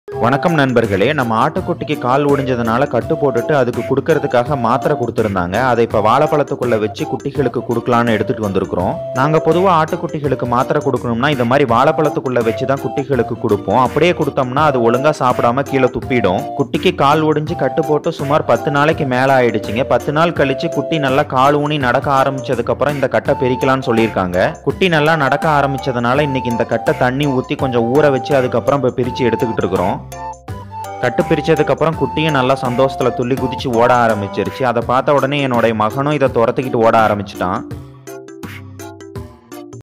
வணக்கம் நண்பர்களே நம்ம ஆட்டுக்குட்டிக்கு கால் ஒடிஞ்சதுனால கட்டு போட்டுட்டு அதுக்கு கொடுக்கறதுக்காக மாத்திரை கொடுத்துருந்தாங்க அதை இப்போ வாழைப்பழத்துக்குள்ள வச்சு குட்டிகளுக்கு கொடுக்கலான்னு எடுத்துட்டு வந்திருக்கிறோம் நாங்கள் பொதுவாக ஆட்டுக்குட்டிகளுக்கு மாத்திரை கொடுக்கணும்னா இந்த மாதிரி வாழைப்பழத்துக்குள்ள வச்சு தான் குட்டிகளுக்கு கொடுப்போம் அப்படியே கொடுத்தோம்னா அது ஒழுங்கா சாப்பிடாம கீழே துப்பிடும் குட்டிக்கு கால் ஒடிஞ்சு கட்டு போட்டு சுமார் பத்து நாளைக்கு மேலே ஆயிடுச்சுங்க பத்து நாள் கழிச்சு குட்டி நல்லா கால் ஊனி நடக்க ஆரம்பிச்சதுக்கு அப்புறம் இந்த கட்டை பிரிக்கலாம்னு சொல்லியிருக்காங்க குட்டி நல்லா நடக்க ஆரம்பிச்சதுனால இன்னைக்கு இந்த கட்டை தண்ணி ஊற்றி கொஞ்சம் ஊற வச்சு அதுக்கப்புறம் இப்போ பிரித்து எடுத்துக்கிட்டு இருக்கிறோம் கட்டு பிரிச்சதுக்கு அப்புறம் குட்டியும் நல்லா சந்தோஷத்துல துள்ளி குதிச்சு ஓட ஆரம்பிச்சிருச்சு அதை பார்த்த உடனே என்னுடைய மகனும் இதை துரத்திக்கிட்டு ஓட ஆரம்பிச்சிட்டான்